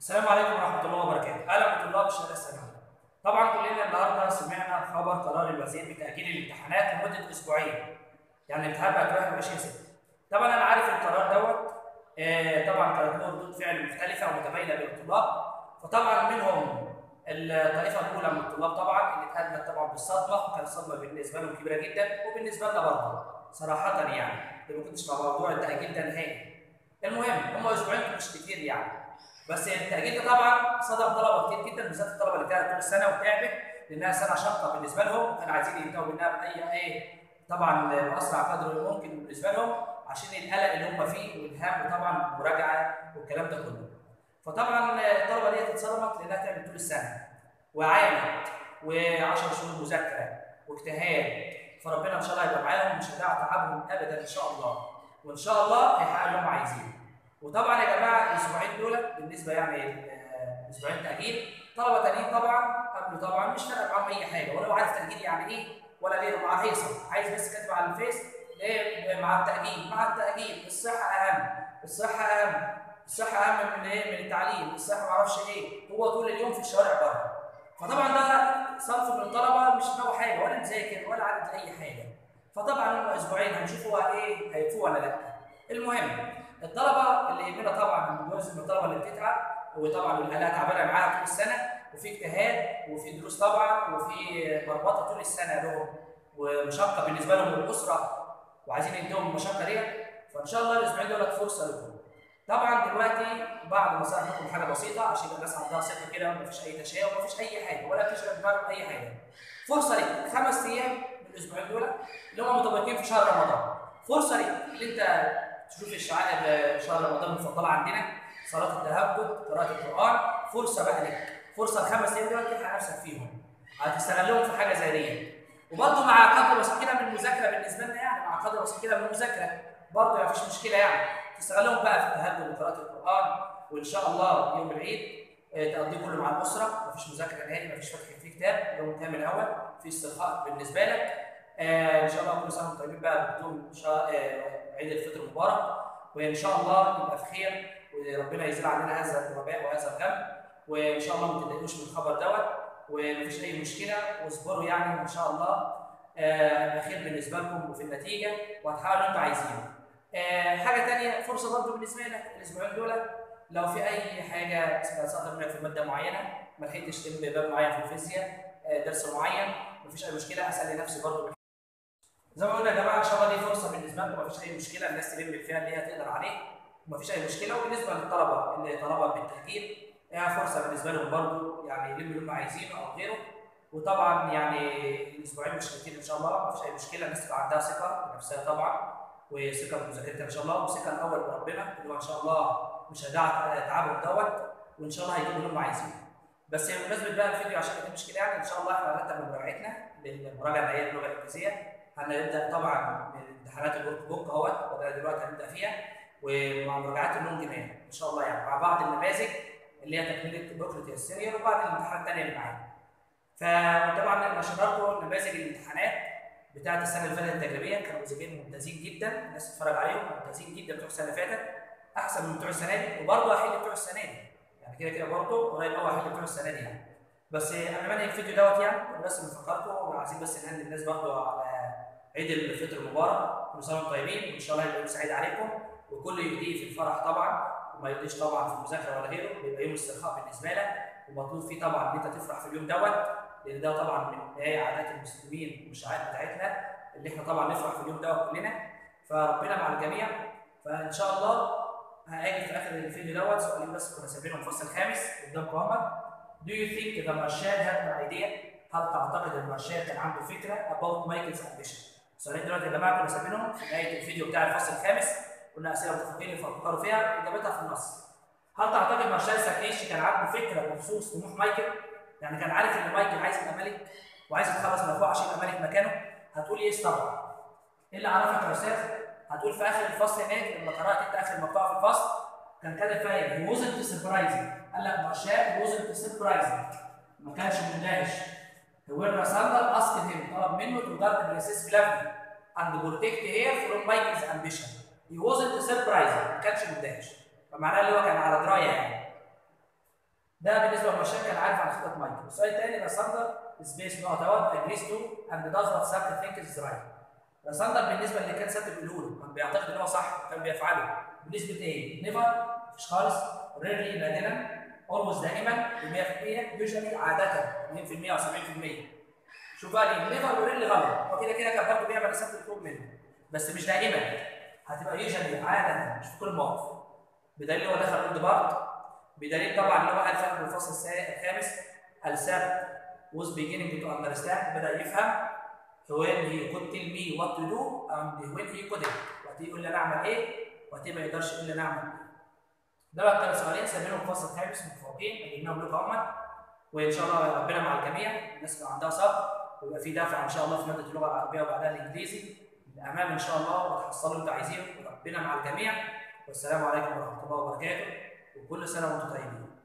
السلام عليكم ورحمة الله وبركاته، أهلا بطلاب الشهادة الثانوية. طبعا كلنا النهارده سمعنا خبر قرار الوزير بتأجيل الامتحانات لمدة أسبوعين. يعني الامتحان بقت 21 6. طبعا أنا عارف القرار دوت آه طبعا كانت له ردود فعل مختلفة ومتباينة بين الطلاب، فطبعا منهم الطائفة الأولى من الطلاب طبعا اللي اتهدت طبعا بالصدمة وكانت الصدمة بالنسبة لهم كبيرة جدا وبالنسبة لنا برضه صراحة يعني اللي ما كنتش مع موضوع التأجيل ده نهائي. المهم هم أسبوعين مش كتير يعني. بس التأجيل ده طبعا صدم طلبه كتير جدا بالذات الطلبه اللي كانت طول السنه وتعبت لانها سنه شاقه بالنسبه لهم وكانوا عايزين ينتهوا منها باي ايه طبعا باسرع قدر ممكن بالنسبه لهم عشان القلق اللي هم فيه والهم طبعا المراجعه والكلام ده كله. فطبعا الطلبه دي اتصدمت لانها تعبت طول السنه وعانت و10 شهور مذاكره واجتهاد فربنا ان شاء الله هيبقى معاهم مش هيضيع تعبهم ابدا ان شاء الله وان شاء الله هيحققوا اللي هم عايزينه. وطبعا يا جماعه الاسبوعين دول بالنسبه يعني اسبوعين تاجيل طلبه تانيين طبعا قبله طبعا مش فارق معاهم اي حاجه ولا هو عارف تاجيل يعني ايه ولا ليه مع هيصه عايز بس كاتب على الفيس ليه مع التاجيل مع التاجيل الصحه اهم الصحه اهم الصحه اهم من ايه من التعليم الصحه ما اعرفش ايه هو طول اليوم في الشوارع بره فطبعا ده صنف من الطلبه مش ناوي حاجه ولا مذاكر ولا عارف اي حاجه فطبعا هم اسبوعين هنشوف هو ايه هيفوق ولا لا المهم الطلبه اللي يهمنا طبعا جزء من الطلبه اللي بتتعب وطبعا الاهالي تعبانه معاها طول السنه وفي اجتهاد وفي دروس طبعا وفي مربطه طول السنه لهم ومشقه بالنسبه لهم الاسره وعايزين يديهم المشقه ديت فان شاء الله الاسبوعين دول فرصه لكم. طبعا دلوقتي بعد ما صار لكم حاجه بسيطه عشان يبقى الناس عندها ثقه كده ومفيش اي تشاؤم ومفيش اي حاجه ولا تشغل دماغهم اي حاجه. فرصه ليك خمس ايام من الاسبوعين دول اللي هم متبقيين في شهر رمضان. فرصه ليك اللي انت تشوف الشعائر شهر رمضان المفضله عندنا صلاه التهجد قراءه القران فرصه بقى لك فرصه الخمس ايام دول تلحق نفسك فيهم هتستغلهم في حاجه زي دي وبرضه مع قدر بسيط كده من المذاكره بالنسبه لنا يعني مع قدر بسيط كده من المذاكره برضه ما فيش مشكله يعني تستغلهم بقى في التهجد وقراءه القران وان شاء الله يوم العيد تقضيه كله مع الاسره مفيش مذاكره نهائي مفيش فتح في كتاب يوم كامل اول في استرخاء بالنسبه لك آه ان شاء الله كل سنه وانتم طيبين بقى بدون شا... آه عيد الفطر المبارك وان شاء الله نبقى في خير وربنا يزيل عننا هذا الوباء وهذا الغم وان شاء الله ما تتضايقوش من الخبر دوت ومفيش اي مشكله واصبروا يعني ان شاء الله آه خير بالنسبه لكم وفي النتيجه وهتحققوا اللي انتم عايزينه. آه حاجه ثانيه فرصه برضه بالنسبه لك الاسبوعين دول لو في اي حاجه سقط منك في ماده معينه ما لحقتش تلم باب معين في الفيزياء آه درس معين مفيش اي مشكله اسال لنفسي برضه زي ما قلنا يا جماعه ان شاء الله دي فرصه بالنسبه لكم مفيش اي مشكله الناس تلم فيها اللي هي تقدر عليه ومفيش اي مشكله وبالنسبه للطلبه اللي طلبه بالتاجيل هي فرصه بالنسبه لهم برضه يعني يلموا اللي هم عايزينه او غيره وطبعا يعني الاسبوعين مش كتير ان شاء الله مفيش اي مشكله الناس تبقى عندها ثقه بنفسها طبعا وثقه بمذاكرتها ان شاء الله وثقه الاول بربنا اللي هو ان شاء الله مش هيضيع تعبهم دوت وان شاء الله هيجيبوا اللي هم عايزينه بس بمناسبه بقى الفيديو عشان ما مشكله يعني ان شاء الله احنا هنرتب مراجعتنا للمراجعه اللي هي اللغه الانجليزيه هنبدا طبعا من امتحانات الورك بوك اهوت وده دلوقتي هنبدا فيها ومع مراجعات اللون جنان ان شاء الله يعني مع بعض النماذج اللي هي تكمله بوكلت السيريال وبعض الامتحانات الثانيه اللي معانا. فطبعا نشر لكم نماذج الامتحانات بتاعت السنه اللي فاتت التجريبيه كانوا نموذجين ممتازين جدا الناس تتفرج عليهم ممتازين جدا بتوع السنه اللي فاتت احسن من بتوع السنه دي وبرضه هحل بتوع السنه دي يعني كده كده برضه قريب قوي هحل بتوع السنه دي يعني. بس قبل ما انهي الفيديو دوت يعني بس بنفكركم وعايزين بس نهني الناس برضه على عيد الفطر المبارك كل سنه وانتم طيبين وان شاء الله يبقى يوم سعيد عليكم وكل يهديه في الفرح طبعا وما يهديش طبعا في المذاكره ولا غيره بيبقى يوم استرخاء بالنسبه لك ومطلوب فيه طبعا ان انت تفرح في اليوم دوت لان ده طبعا من ايه عادات المسلمين والشعائر بتاعتنا اللي احنا طبعا نفرح في اليوم دوت كلنا فربنا مع الجميع فان شاء الله هاجي في اخر الفيديو دوت سؤالين بس كنا سايبينهم في الفصل الخامس قدامكم اهمت Do you think the Marshall had an idea؟ هل تعتقد ان مارشال كان عنده فكره about Michael's ambition؟ السؤالين دلوقتي يا جماعه كنا سايبينهم في نهايه الفيديو بتاع الفصل الخامس قلنا اسئله متفقين يفكروا فيها اجابتها في النص. هل تعتقد مارشال ساكيشي كان عنده فكره بخصوص طموح مايكل؟ يعني كان عارف ان مايكل عايز يبقى ملك وعايز يتخلص من اخوه عشان يبقى ملك مكانه؟ هتقول يس طبعا. ايه اللي عرفك يا استاذ؟ هتقول في اخر الفصل هناك لما قرات انت اخر مقطوعه في الفصل كان كاتب فيها ايه؟ wasn't surprising قال لك مارشال wasn't surprising ما كانش مندهش When Rassandal asked him طلب منه to guard Princess Glavny and protect her from Michael's ambition. He wasn't surprised ما كانش مندهش. فمعناه اللي هو كان على درايه يعني. ده بالنسبه للمشاكل كان عارف عن خطه مايكل السؤال الثاني راسندر سبيس نقط اهوت اجريس تو اند داز وات سابت ثينك از رايت راسندر بالنسبه اللي كان سابت بيقوله له كان بيعتقد ان هو صح وكان بيفعله بنسبه ايه؟ نيفر مفيش خالص ريرلي نادرا اولويز دائما ب 100% يوجوالي عاده 2% او 70% شوف بقى دي نيفر وريرلي غلط هو كده كده كان برضه بيعمل رسالة الكود منه بس مش دائما هتبقى يوجوالي عاده مش في كل المواقف بدليل هو دخل اولد بارت بدليل طبعا ان هو قال فرق الفصل السا- الخامس السبت was beginning to understand بدا يفهم when he could tell me what to do and when he couldn't وقت يقول لي انا اعمل ايه وقت ما يقدرش يقول لي انا اعمل ايه ده بقى الثلاث سؤالين سميهم الفصل الخامس متفوقين جبناهم لكم هم وان شاء الله ربنا مع الجميع الناس اللي عندها صبر ويبقى في دافع ان شاء الله في ماده اللغه العربيه وبعدها الانجليزي للامام ان شاء الله وتحصلوا اللي انتوا عايزينه وربنا مع الجميع والسلام عليكم ورحمه الله وبركاته وكل سنه وانتم طيبين